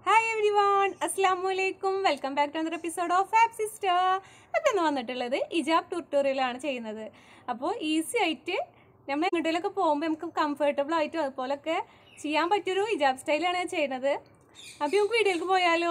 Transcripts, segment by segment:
hi every everyone അസ്സാം വലൈക്കും welcome back to another episode of ആപ്പ് സിസ്റ്റർ അപ്പം ഇന്ന് വന്നിട്ടുള്ളത് ഇജാബ് ട്യൂട്ടോറിയലാണ് ചെയ്യുന്നത് അപ്പോൾ ഈസി ആയിട്ട് നമ്മൾ എങ്ങോട്ടേലൊക്കെ പോകുമ്പോൾ നമുക്ക് കംഫർട്ടബിൾ ആയിട്ടും അതുപോലൊക്കെ ചെയ്യാൻ പറ്റിയൊരു ഇജാബ് സ്റ്റൈലാണ് ഞാൻ ചെയ്യുന്നത് അപ്പോൾ നമുക്ക് വീഡിയോയിലേക്ക് പോയാലോ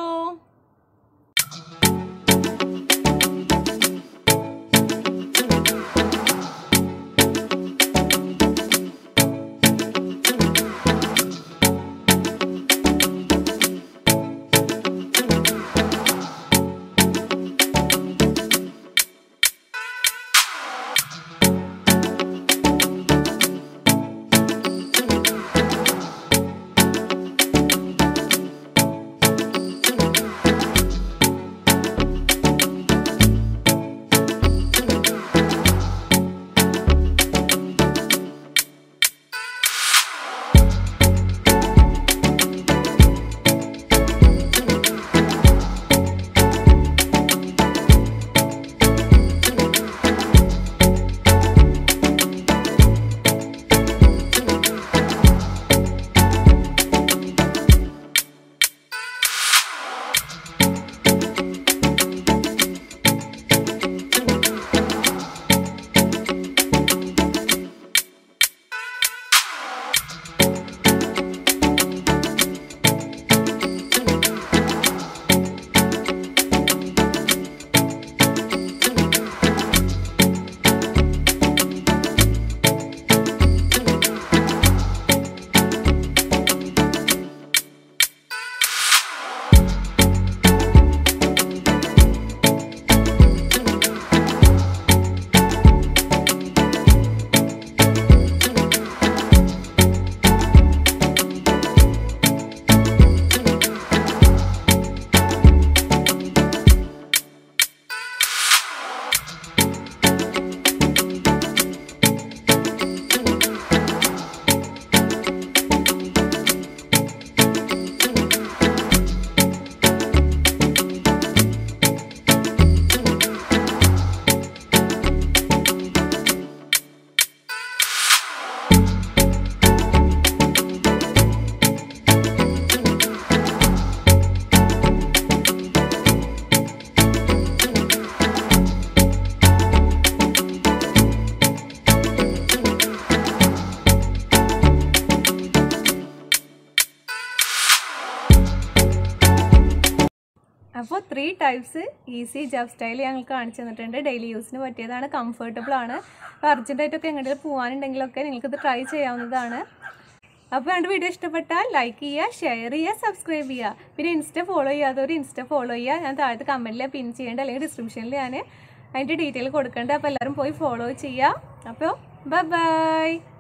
അപ്പോൾ three types easy jab style ഞങ്ങൾ കാണിച്ചു തന്നിട്ടുണ്ട് ഡെയിലി യൂസിന് പറ്റിയതാണ് കംഫർട്ടബിൾ ആണ് അപ്പോൾ അർജൻറ്റായിട്ടൊക്കെ എങ്ങോട്ടും പോകാനുണ്ടെങ്കിലൊക്കെ നിങ്ങൾക്കിത് ട്രൈ ചെയ്യാവുന്നതാണ് അപ്പോൾ രണ്ട് വീഡിയോ ഇഷ്ടപ്പെട്ടാൽ ലൈക്ക് ചെയ്യുക ഷെയർ ചെയ്യുക സബ്സ്ക്രൈബ് ചെയ്യുക പിന്നെ ഇൻസ്റ്റ ഫോളോ ചെയ്യാത്തവർ ഇൻസ്റ്റ ഫോളോ ചെയ്യുക ഞാൻ താഴത്തെ കമൻറ്റിൽ പിൻ ചെയ്യേണ്ട അല്ലെങ്കിൽ ഡിസ്ക്രിപ്ഷനിൽ ഞാൻ അതിൻ്റെ ഡീറ്റെയിൽ കൊടുക്കേണ്ടത് അപ്പോൾ എല്ലാവരും പോയി ഫോളോ ചെയ്യുക അപ്പോൾ ബൈ ബൈ